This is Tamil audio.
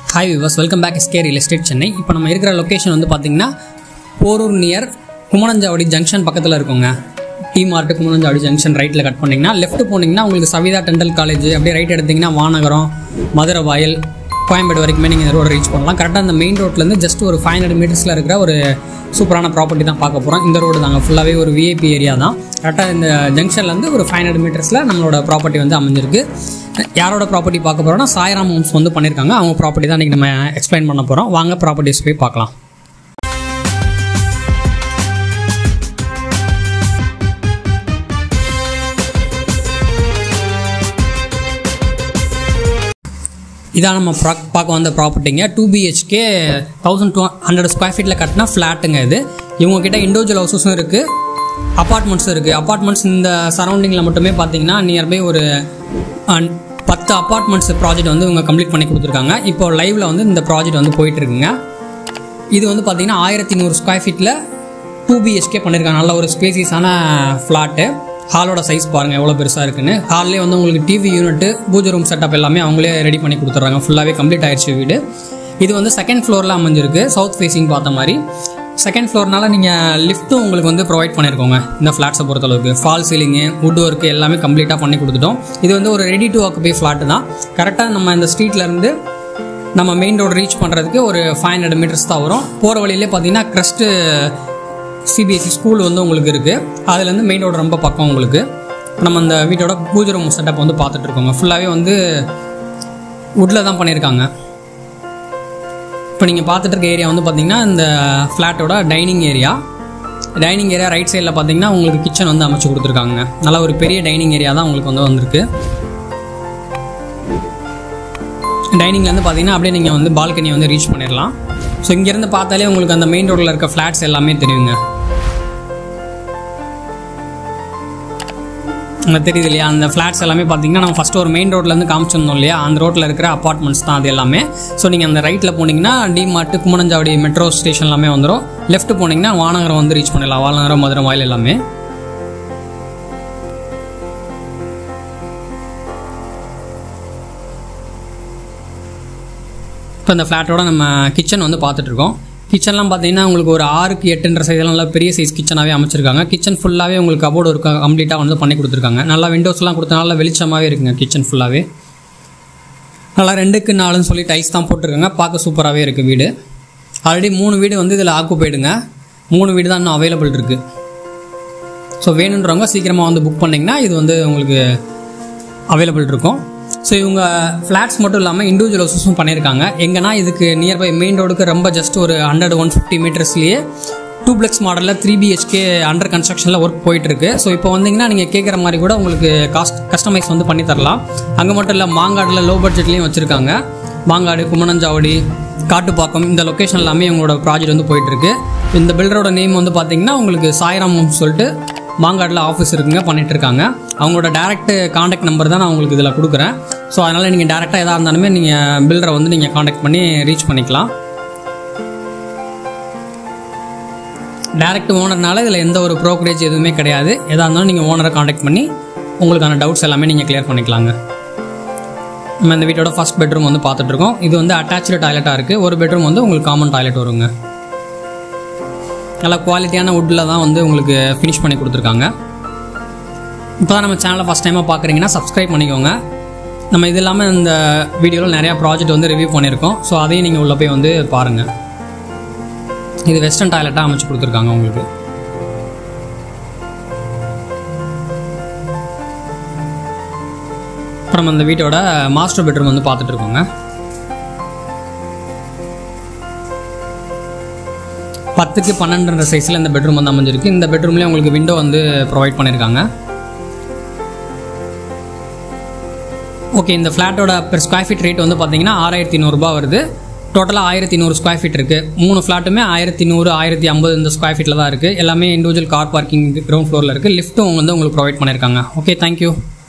hi viewers welcome back SK real estate Chennai இப்போ நம்ம இருக்கிற லொக்கேஷன் வந்து பார்த்தீங்கன்னா போரூர் நியர் குமணஞ்சாவடி ஜங்ஷன் பக்கத்தில் இருக்குங்க டி மார்ட் குமணஞ்சாவடி ஜங்ஷன் ரைட்டில் கட் பண்ணிங்கன்னா லெஃப்ட் போனீங்கன்னா உங்களுக்கு சவிதா டெண்டல் காலேஜ் அப்படியே ரைட் எடுத்தீங்கன்னா வானகரம் மதுரை வாயல் கோயம்பேடு வரைக்குமே நீங்கள் இந்த ரோடு ரீச் பண்ணலாம் கரெக்டாக அந்த மெயின் ரோட்லேருந்து ஜஸ்ட் ஒரு ஃபைவ் ஹண்ட்ரட் மீட்டர்ஸில் இருக்கிற ஒரு சூப்பரான ப்ராப்பர்ட்டி தான் பார்க்க போகிறோம் இந்த ரோடு தாங்க ஃபுல்லாகவே ஒரு விஐபி ஏரியா தான் கரெக்டாக இந்த ஜங்ஷன்லேருந்து ஒரு ஃபைவ் ஹண்ட்ரட் மீட்டர்ஸில் நம்மளோட ப்ராப்பர்ட்டி வந்து அமைஞ்சிருக்கு யாரோட ப்ராப்பர்ட்டி பார்க்க போகிறோம்னா சாய்ராம் ஹோம்ஸ் வந்து பண்ணியிருக்காங்க அவங்க ப்ராப்பர்ட்டி தான் இன்றைக்கி நம்ம எக்ஸ்பிளைன் பண்ண போகிறோம் வாங்க ப்ராப்பர்ட்டிஸ் போய் பார்க்கலாம் இதான் நம்ம ப்ரா பார்க்க வந்த ப்ராப்பர்ட்டிங்க two BHK thousand two hundred square ஃபீட்டில் கட்டினா ஃப்ளாட்டுங்க இது இவங்ககிட்ட இண்டிவிஜுவல் ஹவுசஸும் இருக்குது அப்பார்ட்மெண்ட்ஸும் இருக்குது அப்பார்ட்மெண்ட்ஸ் இந்த சரௌண்டிங்கில் மட்டுமே பார்த்தீங்கன்னா நியர்பை ஒரு அஹ், பத்து அப்பார்ட்மெண்ட்ஸ் ப்ராஜெக்ட் வந்து இவங்க கம்ப்ளீட் பண்ணி கொடுத்துருக்காங்க இப்போ லைவில் வந்து இந்த ப்ராஜெக்ட் வந்து போயிட்டு இருக்குங்க இது வந்து பார்த்தீங்கன்னா ஆயிரத்தி நூறு ஸ்கொயர் ஃபீட்டில் டூ பிஹெச்கே பண்ணியிருக்காங்க நல்ல ஒரு ஸ்பேசியஸான ஃப்ளாட்டு ஹாலோட சைஸ் பாருங்கள் எவ்வளோ பெருசாக இருக்குன்னு ஹால்லே வந்து உங்களுக்கு TV unit pooja room setup எல்லாமே அவங்களே ரெடி பண்ணி கொடுத்துட்றாங்க ஃபுல்லாகவே கம்ப்ளீட் ஆயிடுச்சு வீடு இது வந்து செகண்ட் ஃப்ளோரில் அமைஞ்சிருக்கு சவுத் ஃபேஸிங் பார்த்த மாதிரி செகண்ட் ஃப்ளோர்னால நீங்கள் லிஃப்ட்டும் உங்களுக்கு வந்து ப்ரொவைட் பண்ணியிருக்கோங்க இந்த ஃப்ளாட்ஸை பொறுத்தளவுக்கு ஃபால் சீலிங்கு வுட் ஒர்க்கு எல்லாமே கம்ப்ளீட்டாக பண்ணி கொடுத்துட்டோம் இது வந்து ஒரு ரெடி டு ஆக்குபை ஃப்ளாட்டு தான் கரெக்டாக நம்ம இந்த ஸ்ட்ரீட்லேருந்து நம்ம மெயின் ரோடு ரீச் பண்ணுறதுக்கு ஒரு ஃபைவ் ஹண்ட்ரட் மீட்டர்ஸ் தான் வரும் போகிற வழியிலே பார்த்தீங்கன்னா க்ரஸ்ட்டு சிபிஎஸ்சி ஸ்கூல் வந்து உங்களுக்கு இருக்குது அதுலேருந்து மெயின் ரோடு ரொம்ப பக்கம் உங்களுக்கு நம்ம அந்த வீட்டோட பூஜை ரூம் செட்டப் வந்து பார்த்துட்டு இருக்கோங்க ஃபுல்லாகவே வந்து வுட்டில் தான் பண்ணியிருக்காங்க இப்போ நீங்கள் பார்த்துட்டு இருக்க ஏரியா வந்து பார்த்தீங்கன்னா இந்த ஃப்ளாட்டோட dining area dining area right சைடில் பார்த்தீங்கன்னா உங்களுக்கு கிச்சன் வந்து அமைச்சு கொடுத்துருக்காங்க நல்லா ஒரு பெரிய டைனிங் ஏரியா தான் உங்களுக்கு வந்து வந்திருக்கு டைனிங்லேருந்து பார்த்தீங்கன்னா அப்படியே நீங்கள் வந்து பால்கனி வந்து ரீச் பண்ணிடலாம் ஸோ இங்கேருந்து பார்த்தாலே உங்களுக்கு அந்த மெயின் ரோட்டில் இருக்க ஃப்ளாட்ஸ் எல்லாமே தெரியுங்க உங்களுக்கு தெரியுது இல்லையா அந்த ஃப்ளாட்ஸ் எல்லாமே பார்த்தீங்கன்னா நம்ம ஃபஸ்ட்டு ஒரு மெயின் ரோட்லேருந்து காமிச்சிருந்தோம் இல்லையா அந்த ரோட்டில் இருக்கிற அப்பார்ட்மெண்ட்ஸ் தான் அது எல்லாமே ஸோ நீங்கள் அந்த ரைட்டில் போனீங்கன்னா டிமார்ட் குமணஞ்சாவடி மெட்ரோ ஸ்டேஷன் எல்லாமே வந்துடும் லெஃப்ட் போனீங்கன்னா வானகரம் வந்து ரீச் பண்ணிடலாம் வானகரம் மதுரை வாயில் எல்லாமே இப்போ இந்த ஃப்ளாட்டோட நம்ம கிச்சன் வந்து பார்த்துட்டு இருக்கோம் கிச்சன்லாம் பார்த்தீங்கன்னா உங்களுக்கு ஒரு ஆறுக்கு எட்டுன்ற சைஸ்லாம் நல்லா பெரிய சைஸ் கிச்சனாகவே அமைச்சிருக்காங்க கிச்சன் ஃபுல்லாகவே உங்களுக்கு கபோர்டு இருக்க கம்ப்ளீட்டாக வந்து பண்ணி கொடுத்துருக்காங்க நல்லா விண்டோஸ்லாம் கொடுத்த நல்லா வெளிச்சமாகவே இருக்குங்க கிச்சன் ஃபுல்லாகவே நல்லா ரெண்டுக்கு நாலுன்னு சொல்லி டைல்ஸ் தான் போட்டிருக்காங்க பார்க்க சூப்பராகவே இருக்குது வீடு ஆல்ரெடி மூணு வீடு வந்து இதில் ஆக்குப்பைடுங்க மூணு வீடு தான் இன்னும் அவைலபிள் இருக்குது ஸோ வேணுன்றவங்க சீக்கிரமாக வந்து புக் பண்ணிங்கன்னா இது வந்து உங்களுக்கு அவைலபிள் இருக்கும் ஸோ இவங்க ஃப்ளாட்ஸ் மட்டும் இல்லாமல் இண்டிவிஜுவல் ஹவுசஸும் பண்ணியிருக்காங்க எங்கன்னா இதுக்கு நியர்பை மெயின் ரோடுக்கு ரொம்ப ஜஸ்ட் ஒரு ஹண்ட்ரட் ஒன் ஃபிஃப்டி மீட்டர்ஸ்லேயே டூ பிளக்ஸ் மாடலில் த்ரீ பிஹெச்கே அண்டர் கன்ஸ்ட்ரக்ஷனில் ஒர்க் போயிட்டு இருக்கு ஸோ இப்போ வந்தீங்கன்னா நீங்கள் கேட்குற மாதிரி கூட உங்களுக்கு காஸ்ட் கஸ்டமைஸ் வந்து பண்ணி தரலாம் அங்கே மட்டும் இல்லை மாங்காடில் லோ பட்ஜெட்லேயும் வச்சுருக்காங்க மாங்காடு குமணஞ்சாவடி காட்டுப்பாக்கம் இந்த லொக்கேஷன் எல்லாமே இவங்களோட ப்ராஜெக்ட் வந்து போயிட்டு இருக்கு இந்த பில்டரோட நேம் வந்து பார்த்தீங்கன்னா உங்களுக்கு சாய்ராம் சொல்லிட்டு மாங்காடில் ஆஃபீஸ் இருக்குங்க பண்ணிட்டு இருக்காங்க அவங்களோட டேரக்ட் காண்டாக்ட் நம்பர் தான் நான் உங்களுக்கு இதில் கொடுக்குறேன் ஸோ அதனால் நீங்கள் டேரெக்டாக எதாக இருந்தாலுமே நீங்கள் பில்டரை வந்து நீங்கள் காண்டாக்ட் பண்ணி ரீச் பண்ணிக்கலாம் டேரக்ட் ஓனர்னால இதில் எந்த ஒரு ப்ரோக்கரேஜ் எதுவுமே கிடையாது எதாக இருந்தாலும் நீங்கள் ஓனரை காண்டாக்ட் பண்ணி உங்களுக்கான டவுட்ஸ் எல்லாமே நீங்கள் கிளியர் பண்ணிக்கலாங்க நம்ம இந்த வீட்டோட ஃபர்ஸ்ட் பெட்ரூம் வந்து பார்த்துட்டு இருக்கோம் இது வந்து அட்டாச்சு டாய்லெட்டாக இருக்குது ஒரு பெட்ரூம் வந்து உங்களுக்கு காமன் டாய்லெட் வருங்க நல்லா குவாலிட்டியான வுட்டில் தான் வந்து உங்களுக்கு ஃபினிஷ் பண்ணி கொடுத்துருக்காங்க இப்போ தான் நம்ம சேனலை ஃபஸ்ட் டைமாக பார்க்குறீங்கன்னா சப்ஸ்கிரைப் பண்ணிக்கோங்க நம்ம இது இல்லாமல் இந்த வீடியோவில் நிறையா ப்ராஜெக்ட் வந்து ரிவ்யூ பண்ணியிருக்கோம் ஸோ அதையும் நீங்கள் உள்ளே போய் வந்து பாருங்கள் இது வெஸ்டர்ன் டாய்லெட்டாக அமைச்சு கொடுத்துருக்காங்க உங்களுக்கு இப்போ நம்ம இந்த வீட்டோட மாஸ்டர் பெட்ரூம் வந்து பார்த்துட்டு இருக்கோங்க பத்துக்கு பன்னெண்டுன்ற சைஸில் இந்த பெட்ரூம் வந்து அமைஞ்சிருக்கு இந்த பெட்ரூம்லேயே உங்களுக்கு விண்டோ வந்து ப்ரொவைட் பண்ணியிருக்காங்க ஓகே இந்த ஃப்ளாட்டோட பெர் ஸ்கொயர் ஃபீட் ரேட் வந்து பார்த்தீங்கன்னா ஆறாயிரத்தி நூறுரூபா வருது டோட்டலாக ஆயிரத்தி நூறு ஸ்கொயர் ஃபீட் இருக்குது மூணு ஃப்ளாட்டுமே ஆயிரத்தி நூறு ஆயிரத்தி ஐம்பது இந்த ஸ்கொயர் ஃபீட்டில் தான் இருக்குது எல்லாமே இண்டிவிஜுவல் கார் பார்க்கிங் கிரவுண்ட் ஃப்ளோரில் இருக்குது லிஃப்ட்டும் வந்து உங்களுக்கு ப்ரொவைட் பண்ணியிருக்காங்க ஓகே தேங்க்யூ